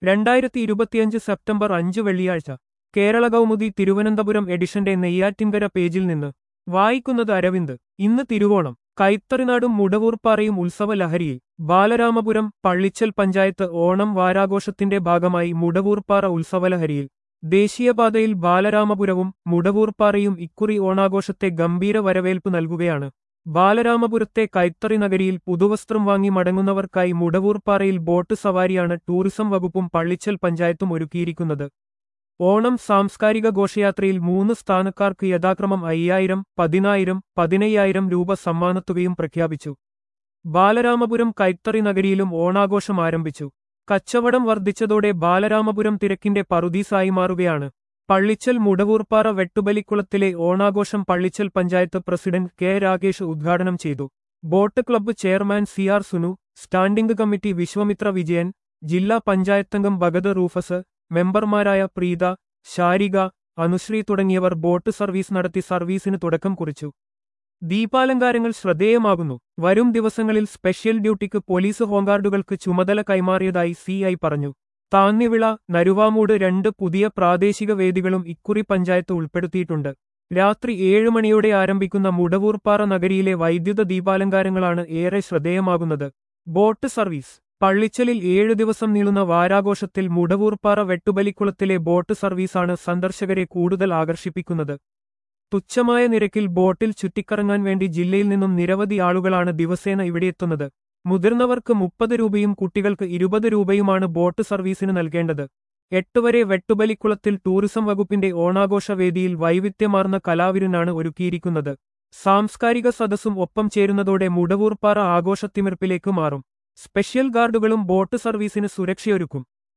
രണ്ടായിരത്തി ഇരുപത്തിയഞ്ച് സെപ്റ്റംബർ അഞ്ച് വെള്ളിയാഴ്ച കേരള കൗമുദി തിരുവനന്തപുരം എഡിഷന്റെ നെയ്യാറ്റിൻകര പേജിൽ നിന്ന് വായിക്കുന്നത് അരവിന്ദ് ഇന്ന് തിരുവോണം കൈത്തറിനാടും മുടവൂർപ്പാറയും ഉത്സവ ലഹരിയിൽ ബാലരാമപുരം പള്ളിച്ചൽ പഞ്ചായത്ത് ഓണം വാരാഘോഷത്തിന്റെ ഭാഗമായി മുടവൂർപ്പാറ ഉത്സവലഹരിയിൽ ദേശീയപാതയിൽ ബാലരാമപുരവും മുടവൂർപ്പാറയും ഇക്കുറി ഓണാഘോഷത്തെ ഗംഭീര വരവേൽപ്പ് നൽകുകയാണ് ബാലരാമപുരത്തെ കൈത്തറി നഗരിയിൽ പുതുവസ്ത്രം വാങ്ങി മടങ്ങുന്നവർക്കായി മുടവൂർപ്പാറയിൽ ബോട്ട് സവാരിയാണ് ടൂറിസം വകുപ്പും പള്ളിച്ചൽ പഞ്ചായത്തും ഒരുക്കിയിരിക്കുന്നത് ഓണം സാംസ്കാരിക ഘോഷയാത്രയിൽ മൂന്ന് സ്ഥാനക്കാർക്ക് യഥാക്രമം അയ്യായിരം പതിനായിരം പതിനയ്യായിരം രൂപ സമ്മാനത്തുകയും പ്രഖ്യാപിച്ചു ബാലരാമപുരം കൈത്തറി നഗരിയിലും ഓണാഘോഷം ആരംഭിച്ചു കച്ചവടം വർദ്ധിച്ചതോടെ ബാലരാമപുരം തിരക്കിന്റെ പറുദീസായി മാറുകയാണ് പള്ളിച്ചൽ മുടവൂർപ്പാറ വെട്ടുബലിക്കുളത്തിലെ ഓണാഘോഷം പള്ളിച്ചൽ പഞ്ചായത്ത് പ്രസിഡന്റ് കെ രാകേഷ് ഉദ്ഘാടനം ചെയ്തു boat club chairman C R Sunu standing committee Vishwamitra Vijayan ജില്ലാ പഞ്ചായത്തംഗം ഭഗത് റൂഫസ് മെമ്പർമാരായ പ്രീത ശാരിക അനുശ്രീ തുടങ്ങിയവർ ബോട്ട് സർവീസ് നടത്തി സർവീസിന് തുടക്കം കുറിച്ചു ദീപാലങ്കാരങ്ങൾ ശ്രദ്ധേയമാകുന്നു വരും ദിവസങ്ങളിൽ സ്പെഷ്യൽ ഡ്യൂട്ടിക്ക് പോലീസ് ഹോംഗാർഡുകൾക്ക് ചുമതല കൈമാറിയതായി സി ഐ പറഞ്ഞു താന്നിവിള നരുവാമൂട് രണ്ട് പുതിയ പ്രാദേശിക വേദികളും ഇക്കുറി പഞ്ചായത്ത് ഉൾപ്പെടുത്തിയിട്ടുണ്ട് രാത്രി ഏഴ് മണിയോടെ ആരംഭിക്കുന്ന മുടവൂർപ്പാറ നഗരിയിലെ വൈദ്യുത ദീപാലങ്കാരങ്ങളാണ് ഏറെ ശ്രദ്ധേയമാകുന്നത് ബോട്ട് സർവീസ് പള്ളിച്ചലിൽ ഏഴു ദിവസം നീളുന്ന വാരാഘോഷത്തിൽ മുടവൂർപ്പാറ വെട്ടുബലിക്കുളത്തിലെ ബോട്ട് സർവീസാണ് സന്ദർശകരെ കൂടുതൽ ആകർഷിപ്പിക്കുന്നത് തുച്ഛമായ നിരക്കിൽ ബോട്ടിൽ ചുറ്റിക്കറങ്ങാൻ വേണ്ടി ജില്ലയിൽ നിന്നും നിരവധി ആളുകളാണ് ദിവസേന ഇവിടെയെത്തുന്നത് മുതിർന്നവർക്ക് മുപ്പത് രൂപയും കുട്ടികൾക്ക് ഇരുപത് രൂപയുമാണ് ബോട്ട് സർവീസിന് നൽകേണ്ടത് എട്ടുവരെ വെട്ടുബലിക്കുളത്തിൽ ടൂറിസം വകുപ്പിന്റെ ഓണാഘോഷ വേദിയിൽ വൈവിധ്യമാർന്ന കലാവിരുന്നാണ് ഒരുക്കിയിരിക്കുന്നത് സാംസ്കാരിക സദസ്സും ഒപ്പം ചേരുന്നതോടെ മുടവൂർപ്പാറ ആഘോഷത്തിമിർപ്പിലേക്ക് മാറും സ്പെഷ്യൽ ഗാർഡുകളും ബോട്ട് സർവീസിന് സുരക്ഷയൊരുക്കും